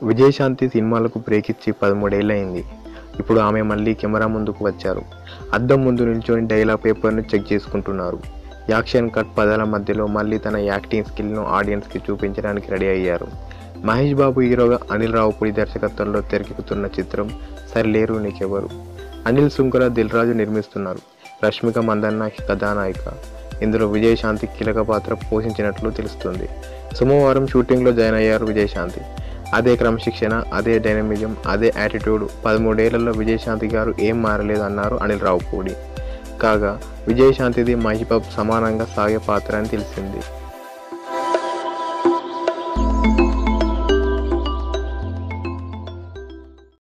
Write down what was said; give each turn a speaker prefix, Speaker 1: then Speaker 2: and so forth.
Speaker 1: విజయశాంతి సినిమాలకు బ్రేక్ ఇచ్చి పదమూడేళ్ళయింది ఇప్పుడు ఆమె మళ్ళీ కెమెరా ముందుకు వచ్చారు అద్దం ముందు నిల్చొని డైలాగ్ పేపర్ను చెక్ చేసుకుంటున్నారు యాక్షన్ కట్ పదాల మధ్యలో మళ్ళీ తన యాక్టింగ్ స్కిల్ను ఆడియన్స్కి చూపించడానికి రెడీ అయ్యారు మహేష్ బాబు హీరోగా అనిల్ రావుపూడి దర్శకత్వంలో తెరకెక్కుతున్న చిత్రం సరిలేరు నీకెవరు అనిల్ సుంకర దిల్రాజు నిర్మిస్తున్నారు రష్మిక మందన్న కథానాయిక ఇందులో విజయశాంతి కీలక పాత్ర పోషించినట్లు తెలుస్తుంది సోమవారం షూటింగ్లో జాయిన్ అయ్యారు విజయశాంతి అదే క్రమశిక్షణ అదే డైనమిజం అదే యాటిట్యూడ్ పదమూడేళ్లలో విజయశాంతి గారు ఏం మారలేదు అన్నారు అనిల్ రావుపూడి కాగా విజయశాంతిది మహిబాబ్ సమానంగా సాగే పాత్ర అని తెలిసింది